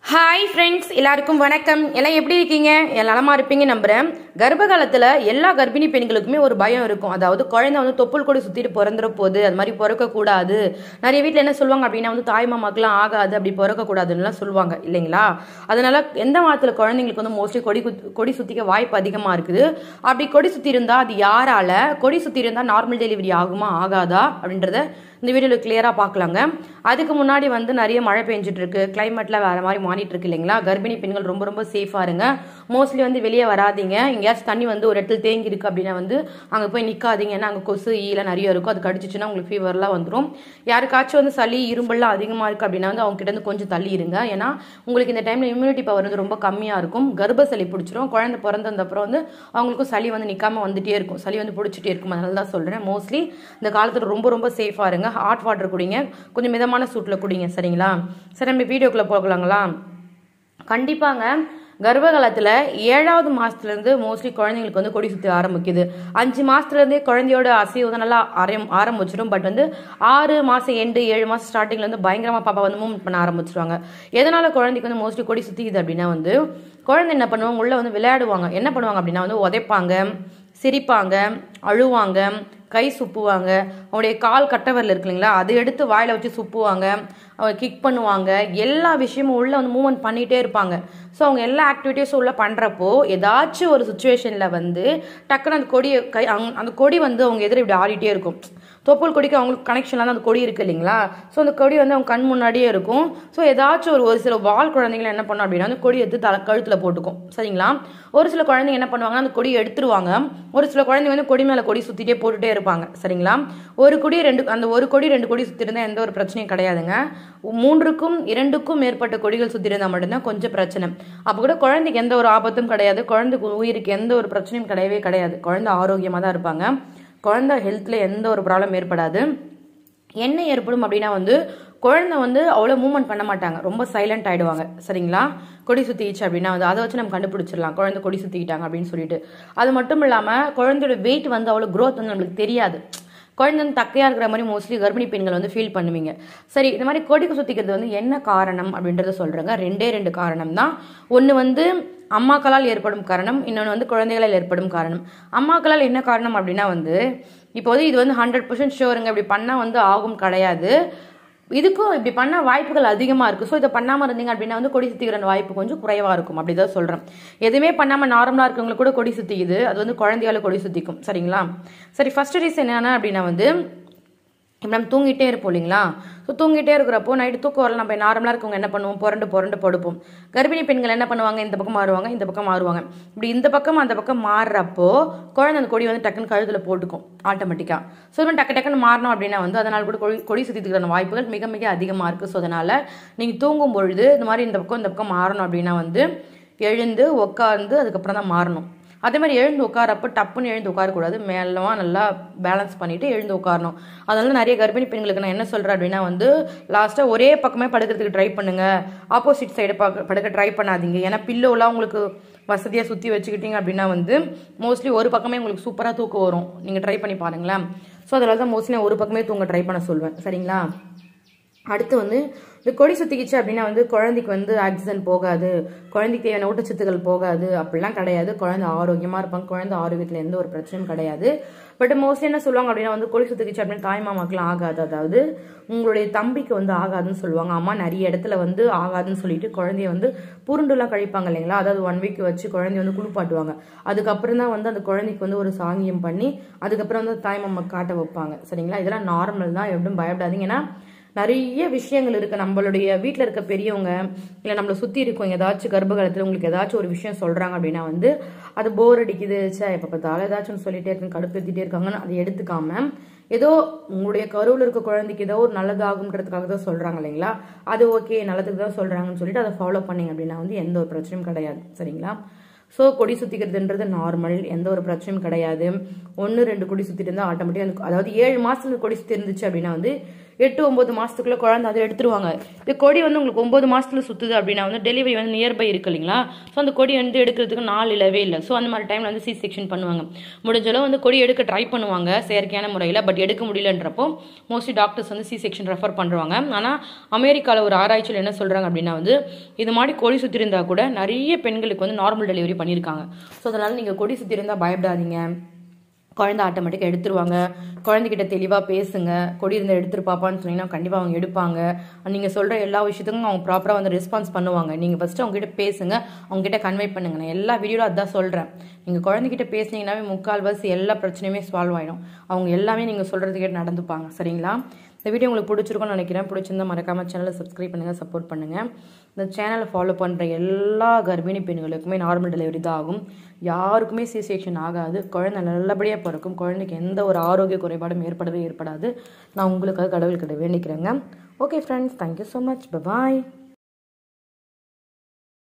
hi friends எல்லாருக்கும் வணக்கம் எல்லாம் எப்படி இருக்கீங்க எல்லாம் நலமா இருப்பீங்க நம்புறேன் கர்ப்ப காலத்துல எல்லா கர்ப்பிணி பெண்களுக்குமே ஒரு பயம் இருக்கும் அதாவது குழந்தை வந்து தொப்புள் கொடி சுத்திட்டு பிறந்துற போகுது அது மாதிரி பிறக்க கூடாது நிறைய வீட்ல என்ன சொல்லுவாங்க அப்படின்னா வந்து தாய் மாமாக்கெல்லாம் ஆகாது அப்படி பிறக்க கூடாதுன்னுலாம் சொல்லுவாங்க இல்லைங்களா அதனால எந்த மாதத்துல குழந்தைங்களுக்கு வந்து மோஸ்ட்லி கொடி குத்- கொடி சுத்திக்க வாய்ப்பு அதிகமா இருக்குது அப்படி கொடி சுத்தி இருந்தா அது யாரால கொடி சுத்தி இருந்தா நார்மல் டெலிவரி ஆகுமா ஆகாதா அப்படின்றத இந்த வீடியோவில் கிளியராக பார்க்கலாங்க அதுக்கு முன்னாடி வந்து நிறைய மழை பெஞ்சிட்டு இருக்கு கிளைமேட்ல வேற மாதிரி மாறிட்டு இருக்கு இல்லைங்களா கர்ப்பிணி பெண்கள் ரொம்ப ரொம்ப சேஃபாக இருங்க மோஸ்ட்லி வந்து வெளியே வராதீங்க எங்கேயாச்சும் தண்ணி வந்து ஒரு இடத்துல தேங்கி இருக்கு அப்படின்னா வந்து அங்கே போய் நிற்காதீங்க ஏன்னா அங்கே கொசு ஈலாம் நிறைய இருக்கும் அது கடிச்சிச்சுன்னா உங்களுக்கு ஃபீவர்லாம் வந்துடும் யாருக்காச்சும் வந்து சளி இரும்பல்லாம் அதிகமாக இருக்கு அப்படின்னா வந்து அவங்க கிட்ட இருந்து கொஞ்சம் தள்ளி இருங்க ஏன்னா உங்களுக்கு இந்த டைம்ல இம்யூனிட்டி பவர் வந்து ரொம்ப கம்மியாக இருக்கும் கர்ப்ப சளி பிடிச்சிரும் குழந்தை பிறந்ததுக்கு அப்புறம் வந்து அவங்களுக்கும் சளி வந்து நிற்காம வந்துட்டே இருக்கும் சளி வந்து பிடிச்சிட்டே இருக்கும் அதனால தான் சொல்கிறேன் மோஸ்ட்லி இந்த காலத்தில் ரொம்ப ரொம்ப சேஃபாக இருங்க ஹாட் வாட்டர் குடிங்க கொஞ்சம் மிதமான சூட்டில் குடிங்க சரிங்களா சரி நம்ம வீடியோக்குள்ளே போகலாங்களா கண்டிப்பாங்க கர்ப்ப காலத்தில் ஏழாவது மாதத்துலேருந்து மோஸ்ட்லி குழந்தைங்களுக்கு வந்து கொடி சுற்றி ஆரம்பிக்குது அஞ்சு மாதத்துலேருந்தே குழந்தையோட அசைவு வந்து நல்லா ஆரம் ஆரம்பிச்சிடும் பட் வந்து ஆறு மாதம் எண்டு ஏழு மாதம் ஸ்டார்டிங்ல வந்து பயங்கரமாக பாப்பா வந்து மூவ்மெண்ட் பண்ண ஆரம்பிச்சிருவாங்க எதனால குழந்தைக்கு வந்து மோஸ்ட்லி கொடி சுற்றிக்குது அப்படின்னா வந்து குழந்தை என்ன பண்ணுவாங்க உள்ள வந்து விளையாடுவாங்க என்ன பண்ணுவாங்க அப்படின்னா வந்து உதைப்பாங்க சிரிப்பாங்க அழுவாங்க கை சுப்புவாங்க அவங்களுடைய கால் கட்டவரில் இருக்கு இல்லைங்களா அதை எடுத்து வாயில வச்சு சுப்புவாங்க அவங்க கிக் பண்ணுவாங்க எல்லா விஷயமும் உள்ள வந்து மூவ்மெண்ட் பண்ணிட்டே இருப்பாங்க ஸோ அவங்க எல்லா ஆக்டிவிட்டீஸும் உள்ள பண்ணுறப்போ ஏதாச்சும் ஒரு சுச்சுவேஷனில் வந்து டக்குன்னு அந்த கொடியை கை அவங்க- அந்த கொடி வந்து அவங்க எதிர இப்படி ஆடிட்டே இருக்கும் தொப்புள் கொடிக்கு அவங்களுக்கு கனெக்ஷன்லாம் அந்த கொடி இருக்கு இல்லைங்களா ஸோ அந்த கொடி வந்து அவங்க கண் முன்னாடியே இருக்கும் ஸோ ஏதாச்சும் ஒரு ஒரு சில வால் குழந்தைங்க என்ன பண்ணும் அப்படின்னா அந்த கொடி எடுத்து தலை கழுத்தில் போட்டுக்கும் சரிங்களா ஒரு சில குழந்தைங்க என்ன பண்ணுவாங்கன்னா அந்த கொடியை எடுத்துருவாங்க ஒரு சில குழந்தைங்க வந்து கொடி மேலே கொடி சுற்றிட்டே போட்டுட்டே இருப்பாங்க சரிங்களா ஒரு கொடி ரெண்டு அந்த ஒரு கொடி ரெண்டு கொடி சுற்றி இருந்தால் எந்த ஒரு பிரச்சனையும் கிடையாதுங்க மூன்றுக்கும் இரண்டுக்கும் மேற்பட்ட கொடிகள் சுற்றி இருந்தால் மட்டும்தான் கொஞ்சம் பிரச்சனை அப்போ கூட குழந்தைக்கு எந்த ஒரு ஆபத்தும் கிடையாது குழந்தைக்கு உயிருக்கு எந்த ஒரு பிரச்சனையும் கிடையவே கிடையாது குழந்தை ஆரோக்கியமாக தான் இருப்பாங்க குழந்தை ஹெல்த்தில் எந்த ஒரு ப்ராப்ளம் ஏற்படாது என்ன ஏற்படும் அப்படின்னா வந்து குழந்தை வந்து அவ்வளோ மூவ்மெண்ட் பண்ண மாட்டாங்க ரொம்ப சைலண்ட் ஆயிடுவாங்க சரிங்களா கொடி சுத்திச்சு அப்படின்னா வந்து அதை வச்சு நம்ம கண்டுபிடிச்சிடலாம் குழந்தை கொடி சுத்திக்கிட்டாங்க அப்படின்னு சொல்லிட்டு அது மட்டும் இல்லாமல் குழந்தையோட வெயிட் வந்து அவ்வளோ growth வந்து நம்மளுக்கு தெரியாது குழந்தை வந்து தக்கையா இருக்கிற மாதிரி மோஸ்ட்லி கர்ப்பிணி பெண்கள் வந்து ஃபீல் பண்ணுவீங்க சரி இந்த மாதிரி கொடிக்கு சுத்திக்கிறது வந்து என்ன காரணம் அப்படின்றத சொல்றேங்க ரெண்டே ரெண்டு காரணம் தான் ஒன்று வந்து அம்மாக்களால் ஏற்படும் காரணம் இன்னொன்று வந்து குழந்தைகளால் ஏற்படும் காரணம் அம்மாக்களால் என்ன காரணம் அப்படின்னா வந்து இப்போ வந்து இது வந்து ஹண்ட்ரட் பர்சன்ட் ஷோருங்க இப்படி பண்ணால் வந்து ஆகும் கிடையாது இதுக்கும் இப்படி பண்ண வாய்ப்புகள் அதிகமாக இருக்குது ஸோ இதை பண்ணாமல் இருந்தீங்க அப்படின்னா வந்து கொடி சுத்திக்கிற வாய்ப்பு கொஞ்சம் குறைவாக இருக்கும் அப்படி தான் சொல்கிறேன் எதுவுமே பண்ணாமல் நார்மலாக இருக்கவங்களுக்கு கூட கொடி சுத்திக்குது அது வந்து குழந்தையால கொடி சுத்திக்கும் சரிங்களா சரி ஃபர்ஸ்ட் ரீசன் என்னன்னா அப்படின்னா வந்து இப்போ நம்ம தூங்கிட்டே இருப்போம் இல்லைங்களா ஸோ தூங்கிட்டே இருக்கிறப்போ நைட்டு தூக்கம் வரல நம்ம நார்மலாக இருக்கவங்க என்ன பண்ணுவோம் புரண்டு புரண்டு படுப்போம் கர்ப்பிணி பெண்கள் என்ன பண்ணுவாங்க இந்த பக்கம் மாறுவாங்க இந்த பக்கம் மாறுவாங்க இப்படி இந்த பக்கம் அந்த பக்கம் மாறுறப்போ குழந்தை அந்த கொடி வந்து டக்குன்னு கழுத்தில் போட்டுக்கும் ஆட்டோமேட்டிக்காக ஸோ இது டக்கு டக்குன்னு மாறணும் அப்படின்னா வந்து அதனால் கூட கொடி கொடி சுற்றிக்கிறதுக்கான வாய்ப்புகள் மிக மிக அதிகமாக இருக்குது ஸோ அதனால் நீங்கள் தூங்கும் பொழுது இந்த மாதிரி இந்த பக்கம் இந்த பக்கம் மாறணும் அப்படின்னா வந்து எழுந்து உட்கார்ந்து அதுக்கப்புறம் தான் மாறணும் அதே மாதிரி எழுந்து உட்காரப்ப டப்புன்னு எழுந்து உட்காரக்கூடாது மேலமா நல்லா பேலன்ஸ் பண்ணிட்டு எழுந்து உட்காரணும் அதனால நிறைய கர்ப்பிணி பெண்களுக்கு நான் என்ன சொல்றேன் அப்படின்னா வந்து லாஸ்டா ஒரே பக்கமே படுக்கிறதுக்கு ட்ரை பண்ணுங்க ஆப்போசிட் சைடு படுக்க ட்ரை பண்ணாதீங்க ஏன்னா பில்லோலாம் உங்களுக்கு வசதியா சுத்தி வச்சுக்கிட்டீங்க அப்படின்னா வந்து மோஸ்ட்லி ஒரு பக்கமே உங்களுக்கு சூப்பரா தூக்கம் வரும் நீங்க ட்ரை பண்ணி பாருங்களேன் ஸோ அதனால தான் மோஸ்ட்லி ஒரு பக்கமே தூங்க ட்ரை பண்ண சொல்வேன் சரிங்களா அடுத்து வந்து இந்த கொடி சுத்திக்கிச்சு அப்படின்னா வந்து குழந்தைக்கு வந்து ஆக்சிஜன் போகாது குழந்தைக்கு தேவையான ஊட்டச்சத்துக்கள் போகாது அப்படிலாம் கிடையாது குழந்தை ஆரோக்கியமா இருப்பாங்க குழந்தை ஆரோக்கியத்துல எந்த ஒரு பிரச்சனையும் கிடையாது பட் மோஸ்ட்லி என்ன சொல்லுவாங்க அப்படின்னா வந்து கொடி சுத்திக்கிச்சு அப்படின்னு தாய் மாமாக்கெல்லாம் ஆகாது அதாவது உங்களுடைய தம்பிக்கு வந்து ஆகாதுன்னு சொல்லுவாங்க அம்மா நிறைய இடத்துல வந்து ஆகாதுன்னு சொல்லிட்டு குழந்தைய வந்து புருண்டுலாம் கழிப்பாங்க இல்லைங்களா அதாவது ஒன் வீக் வச்சு குழந்தைய வந்து குளிப்பாட்டுவாங்க அதுக்கப்புறம் தான் வந்து அந்த குழந்தைக்கு வந்து ஒரு சாங்கியம் பண்ணி அதுக்கப்புறம் வந்து தாய் மாமா காட்ட வைப்பாங்க சரிங்களா இதெல்லாம் நார்மல் தான் எப்படியும் பயப்படாதீங்க ஏன்னா நிறைய விஷயங்கள் இருக்கு நம்மளுடைய வீட்டில் இருக்க பெரியவங்க இல்லை நம்மளை சுற்றி இருக்கவங்க ஏதாச்சும் கர்ப்ப காலத்தில் உங்களுக்கு ஏதாச்சும் ஒரு விஷயம் சொல்றாங்க அப்படின்னா வந்து அது போர் அடிக்குது சே எப்போ பார்த்தாலும் ஏதாச்சும் ஒண்ணு சொல்லிட்டே இருக்கு கடுப்பேற்றிட்டே இருக்காங்கன்னு அதை எடுத்துக்காம ஏதோ உங்களுடைய கருவில் இருக்க குழந்தைக்கு ஏதோ ஒரு நல்லதாகுன்றதுக்காக தான் சொல்றாங்க இல்லைங்களா அது ஓகே நல்லதுக்கு தான் சொல்றாங்கன்னு சொல்லிட்டு அதை ஃபாலோ பண்ணீங்க அப்படின்னா வந்து எந்த ஒரு பிரச்சனையும் கிடையாது சரிங்களா ஸோ கொடி சுத்திக்கிறதுன்றது நார்மல் எந்த ஒரு பிரச்சனையும் கிடையாது ஒன்று ரெண்டு கொடி சுத்திட்டு இருந்தால் ஆட்டோமேட்டிக்காக அதாவது ஏழு மாசத்துல கொடி சுத்தி இருந்துச்சு அப்படின்னா வந்து எட்டு ஒம்பது மாதத்துக்குள்ளே குழந்தை அதை எடுத்துருவாங்க இப்போ கொடி வந்து உங்களுக்கு ஒம்பது மாதத்துல சுற்றுது அப்படின்னா வந்து டெலிவரி வந்து நியர்பை இருக்கு இல்லைங்களா ஸோ அந்த கொடி வந்து எடுக்கிறதுக்கு நாள் இல்லவே இல்லை ஸோ அந்த மாதிரி டைமில் வந்து சி செக்ஷன் பண்ணுவாங்க முடிஞ்சளவு வந்து கொடி எடுக்க ட்ரை பண்ணுவாங்க செயற்கையான முறையில் பட் எடுக்க முடியலன்றப்போ மோஸ்ட்லி டாக்டர்ஸ் வந்து சி செக்ஷன் ரெஃபர் பண்ணுறாங்க ஆனால் அமெரிக்காவில் ஒரு ஆராய்ச்சியில் என்ன சொல்கிறாங்க அப்படின்னா வந்து இது மாதிரி கொடி சுற்றி இருந்தால் கூட நிறைய பெண்களுக்கு வந்து நார்மல் டெலிவரி பண்ணியிருக்காங்க ஸோ அதனால் நீங்கள் கொடி சுற்றி இருந்தால் பயப்படாதீங்க குழந்தை ஆட்டோமேட்டிக்காக எடுத்துருவாங்க குழந்தைகிட்ட தெளிவாக பேசுங்க கொடி இருந்து எடுத்துரு பாப்பான்னு சொன்னீங்கன்னா கண்டிப்பாக அவங்க எடுப்பாங்க நீங்கள் சொல்கிற எல்லா விஷயத்துக்கும் அவங்க ப்ராப்பராக வந்து ரெஸ்பான்ஸ் பண்ணுவாங்க நீங்கள் ஃபஸ்ட்டு அவங்ககிட்ட பேசுங்க அவங்ககிட்ட கன்வே பண்ணுங்க நான் எல்லா வீடியோவில் அதான் சொல்கிறேன் நீங்கள் குழந்தைகிட்ட பேசுனீங்கன்னாவே முக்கால்வாசி எல்லா பிரச்சனையுமே சால்வ் ஆகிடும் அவங்க எல்லாமே நீங்கள் சொல்கிறதுக்கே நடந்துப்பாங்க சரிங்களா இந்த வீடியோ உங்களுக்கு பிடிச்சிருக்கும்னு நினைக்கிறேன் பிடிச்சிருந்தா மறக்காம சேனலை சப்ஸ்கிரைப் பண்ணுங்கள் சப்போர்ட் பண்ணுங்கள் இந்த சேனலை ஃபாலோ பண்ணுற எல்லா கர்ப்பிணி பெண்களுக்குமே நார்மல் டெலிவரி தான் ஆகும் யாருக்குமே சி செக்ஷன் ஆகாது குழந்தை நல்லபடியாக பிறக்கும் குழந்தைக்கு எந்த ஒரு ஆரோக்கிய குறைபாடும் ஏற்படவே ஏற்படாது நான் உங்களுக்காக கடவுள்கிட்ட வேண்டிக்கிறேங்க okay friends thank you so much பாய்